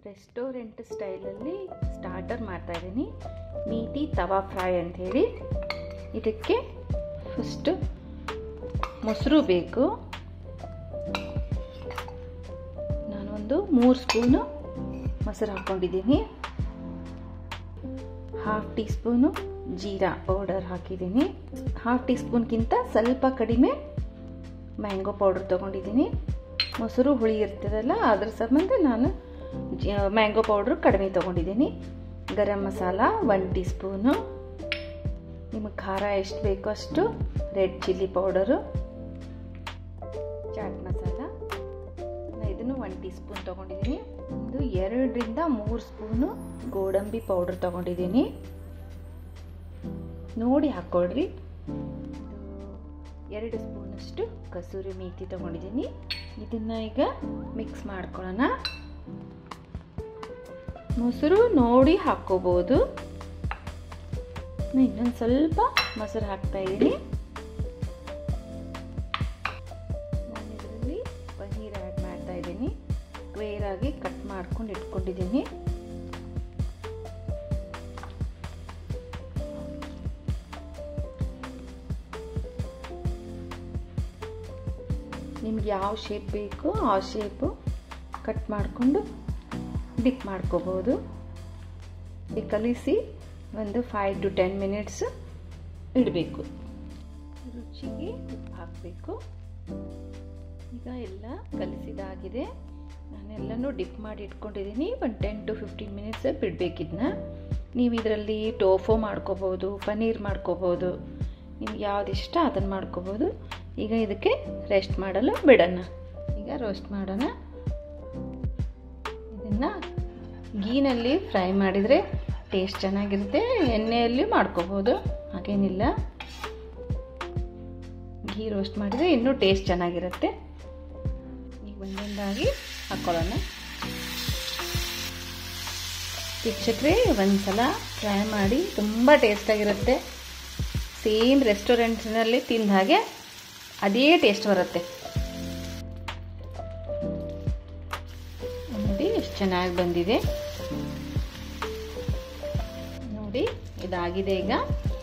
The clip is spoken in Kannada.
ರೆಸ್ಟೋರೆಂಟ್ ಸ್ಟೈಲಲ್ಲಿ ಸ್ಟಾರ್ಟರ್ ಮಾಡ್ತಾಯಿದ್ದೀನಿ ಮೀಟಿ ತವಾ ಫ್ರೈ ಅಂಥೇಳಿ ಇದಕ್ಕೆ ಫಸ್ಟು ಮೊಸರು ಬೇಕು ನಾನೊಂದು ಮೂರು ಸ್ಪೂನು ಮೊಸರು ಹಾಕ್ಕೊಂಡಿದ್ದೀನಿ half teaspoon jeera powder ಹಾಕಿದ್ದೀನಿ ಹಾಫ್ ಟೀ ಸ್ಪೂನ್ಗಿಂತ ಸ್ವಲ್ಪ ಕಡಿಮೆ ಮ್ಯಾಂಗೋ ಪೌಡರ್ ತೊಗೊಂಡಿದ್ದೀನಿ ಮೊಸರು ಹುಳಿ ಇರ್ತದಲ್ಲ ಅದ್ರ ಸಂಬಂಧ ನಾನು ಮ್ಯಾಂಗೋ ಪೌಡ್ರು ಕಡಿಮೆ ತೊಗೊಂಡಿದ್ದೀನಿ garam masala one teaspoon ನಿಮಗೆ ಖಾರ ಎಷ್ಟು ಬೇಕೋ ಅಷ್ಟು red chilli powder chaat masala ಇದನ್ನು ಒನ್ ಟೀ ಸ್ಪೂನ್ ತೊಗೊಂಡಿದ್ದೀನಿ ಒಂದು ಎರಡರಿಂದ ಮೂರು ಸ್ಪೂನು ಗೋಡಂಬಿ ಪೌಡರ್ ತೊಗೊಂಡಿದ್ದೀನಿ ನೋಡಿ ಹಾಕ್ಕೊಳ್ರಿ ಎರಡು ಸ್ಪೂನಷ್ಟು ಕಸೂರಿ ಮೇಥಿ ತೊಗೊಂಡಿದ್ದೀನಿ ಇದನ್ನು ಈಗ ಮಿಕ್ಸ್ ಮಾಡ್ಕೊಳ್ಳೋಣ ಮೊಸರು ನೋಡಿ ಹಾಕ್ಕೋಬೋದು ಇನ್ನೊಂದು ಸ್ವಲ್ಪ ಮೊಸರು ಹಾಕ್ತಾ ಇದ್ದೀನಿ ನಾನು ಇದರಲ್ಲಿ ಪನ್ನೀರ್ ಆ್ಯಡ್ ಮಾಡ್ತಾ ಇದ್ದೀನಿ ಸ್ಕ್ವೇರಾಗಿ ಕಟ್ ಮಾಡ್ಕೊಂಡು ಇಟ್ಕೊಂಡಿದ್ದೀನಿ ನಿಮ್ಗೆ ಯಾವ ಶೇಪ್ ಬೇಕೋ ಆ ಶೇಪು ಕಟ್ ಮಾಡಿಕೊಂಡು ಡಿಪ್ ಮಾಡ್ಕೋಬೋದು ಈ ಕಲಿಸಿ ಒಂದು ಫೈವ್ ಟು ಟೆನ್ ಮಿನಿಟ್ಸ್ ಇಡಬೇಕು ರುಚಿಗೆ ಉಪ್ಪು ಹಾಕಬೇಕು ಈಗ ಎಲ್ಲ ಕಲಿಸಿದಾಗಿದೆ ನಾನೆಲ್ಲನೂ ಡಿಪ್ ಮಾಡಿ ಇಟ್ಕೊಂಡಿದ್ದೀನಿ ಒಂದು ಟೆನ್ ಟು ಫಿಫ್ಟೀನ್ ಮಿನಿಟ್ಸ್ ಬಿಡಬೇಕಿದ್ನ ನೀವು ಇದರಲ್ಲಿ ಟೋಫೋ ಮಾಡ್ಕೋಬೋದು ಪನ್ನೀರ್ ಮಾಡ್ಕೋಬೋದು ನಿಮ್ಗೆ ಯಾವ್ದು ಇಷ್ಟ ಅದನ್ನು ಮಾಡ್ಕೋಬೋದು ಈಗ ಇದಕ್ಕೆ ರೆಸ್ಟ್ ಮಾಡಲು ಬಿಡೋಣ ಈಗ ರೋಸ್ಟ್ ಮಾಡೋಣ ಇದನ್ನು ಗೀನಲ್ಲಿ ಫ್ರೈ ಮಾಡಿದರೆ ಟೇಸ್ಟ್ ಚೆನ್ನಾಗಿರುತ್ತೆ ಎಣ್ಣೆಯಲ್ಲಿ ಮಾಡ್ಕೋಬೋದು ಹಾಗೇನಿಲ್ಲ ಘೀ ರೋಸ್ಟ್ ಮಾಡಿದರೆ ಇನ್ನೂ ಟೇಸ್ಟ್ ಚೆನ್ನಾಗಿರುತ್ತೆ ಈಗ ಒಂದೊಂದಾಗಿ ಹಾಕ್ಕೊಳ್ಳೋಣ ವೀಕ್ಷಕರೇ ಒಂದು ಸಲ ಟ್ರೈ ಮಾಡಿ ತುಂಬ ಟೇಸ್ಟಾಗಿರುತ್ತೆ ಸೇಮ್ ರೆಸ್ಟೋರೆಂಟ್ನಲ್ಲಿ ತಿಂದ ಹಾಗೆ ಅದೇ ಟೇಸ್ಟ್ ಬರುತ್ತೆ ನೋಡಿ ಎಷ್ಟು ಚೆನ್ನಾಗಿ ಬಂದಿದೆ ನೋಡಿ ಇದಾಗಿದೆ ಈಗ